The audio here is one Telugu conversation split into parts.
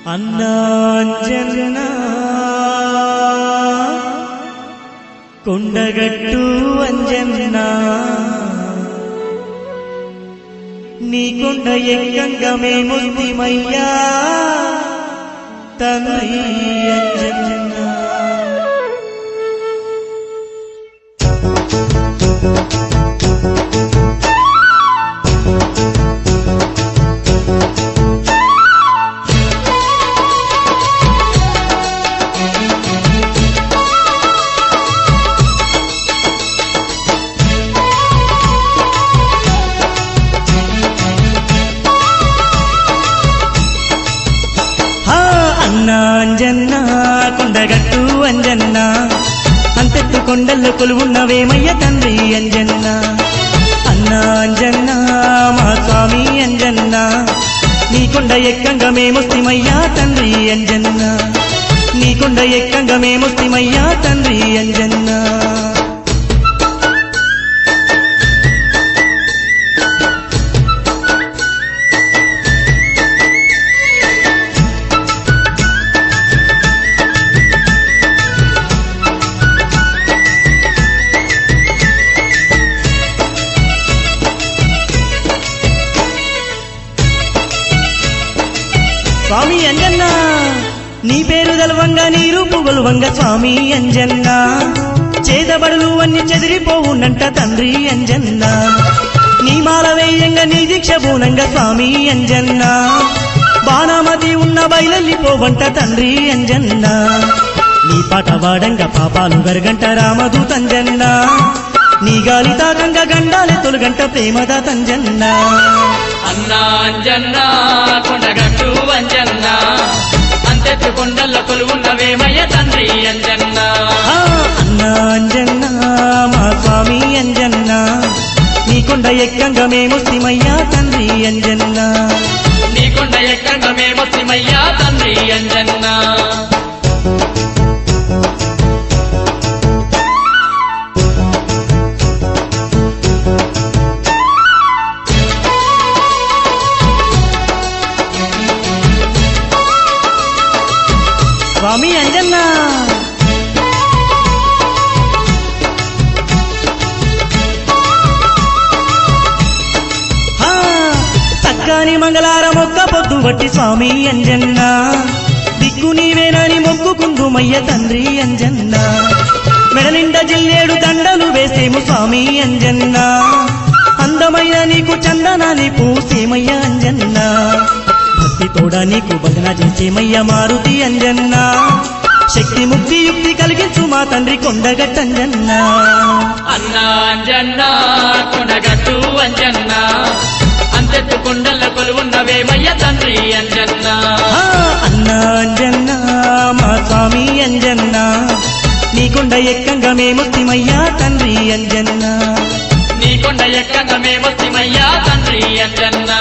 అన్నాంజనా కొండగట్టు అంజన్నా నీ కొండ ఎక్కంగా మేముద్దిమయ్యా తండ్రి అంజన్నా హా అన్నా అంజన్న కొండగట్టు అంజన్న అంతెత్తు కొండల్లో కొలువున్నవేమయ్య తండ్రి అంజన్న అన్నా అంజన్న మా స్వామి అంజన్న నీ కొండ ఎక్కంగా మేమొస్తిమయ్యా తండ్రి అంజన్న నీ కొండ ఎక్కంగా మేమొస్తిమయ్యా తండ్రి అంజన్న స్వామి అంజన్న నీ పేరు తెలవంగా నీ రూపు గొలువంగ స్వామి అంజన్న చేతబడులు అన్ని చెదిరిపోవునంట తండ్రి అంజన్న నీ మాల వేయంగా నీ దీక్ష పూనంగా స్వామి అంజన్న బాణామతి ఉన్న బయలెల్లిపోవంట తండ్రి అంజన్న నీ పాట వాడంగా పాపాలు గరగంట రామదూతంజన్న నీ గాలి తాకంగా గండాలి తొలగంట ప్రేమద తంజన్న అన్నా అంజన్న కొండగట్టు అంజన్న అంతెత్తు కొండల్లో కొలువున్నవేమయ్య తండ్రి అంజన్న ఆ అన్నా అంజన్న మా స్వామి అంజన్న నీ కొండ ఎక్కంగా మేమొస్తిమయ్యా తండ్రి అంజన్న నీ కొండ ఎక్కంగా మేమొస్తిమయ్యా తండ్రి అంజన్న స్వామి అంజన్న ఆ, చక్కని మంగళారం ఒక్క పొద్దు బట్టి స్వామి అంజన్న దిక్కు నీవేనని మొక్కుకుందుమయ్య తండ్రి అంజన్న మెడలిండ జిల్లేడు దండలు వేసేము స్వామి అంజన్న అందమైన నీకు చందనాన్ని పూసేమయ్య అంజన్న భక్తి తోడా నీకు భజన చేసేమయ్య మారుతి అంజన్న శక్తి ముక్తి యుక్తి కలిగించు మా తండ్రి కొండగట్టంజన్న అన్నా అంజన్న కొండగట్టు అంజన్న అంతెత్తు కొండల్లో కొలువున్నవేమయ్య తండ్రి అంజన్న ఆ, అన్నా అంజన్న మా స్వామి అంజన్న నీ కొండ ఎక్కంగా మేమొస్తిమయ్యా తండ్రి అంజన్న నీ కొండ ఎక్కంగా మేమొస్తిమయ్యా తండ్రి అంజన్న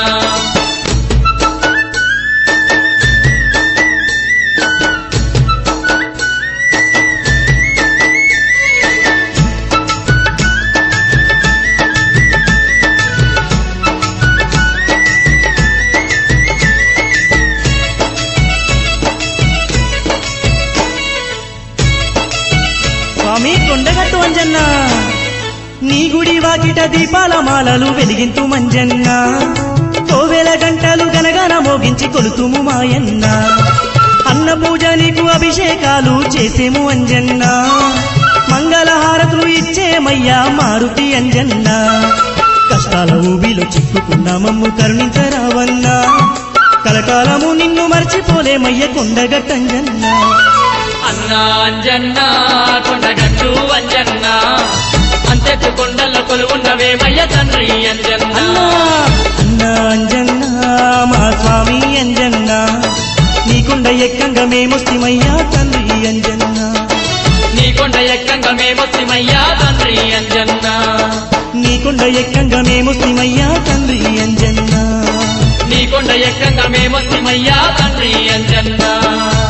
స్వామి కొండగట్టు అంజన్న నీ గుడి వాకిట దీపాల మాలలు వెలిగింతు మంజన్న కోవెల గంటలు గనగన మోగించి కొలుతుము మాయన్న అన్న పూజ నీకు అభిషేకాలు చేసేము అంజన్న మంగళహారతులు ఇచ్చేమయ్యా మారుతి అంజన్న కష్టాల ఊబిలో చిక్కుకున్న మమ్ము కరుణించరావన్నా కలకాలము నిన్ను మర్చిపోలేమయ్య కొండగట్టంజన్న అన్నా అంజన్న కొండగట్టు అంజన్న అంతెత్తు కొండల్లో కొలువున్నవేమయ్య తండ్రి అంజన్న అన్నా అన్నా అంజన్న మా స్వామి అంజన్న నీ కొండ ఎక్కంగా మేమొస్తిమయ్యా తండ్రి అంజన్న నీ కొండ ఎక్కంగా మేమొస్తిమయ్యా తండ్రి అంజన్న నీ కొండ ఎక్కంగా మేమొస్తిమయ్యా తండ్రి అంజన్న నీ కొండ ఎక్కంగా మేమొస్తిమయ్యా తండ్రి అంజన్న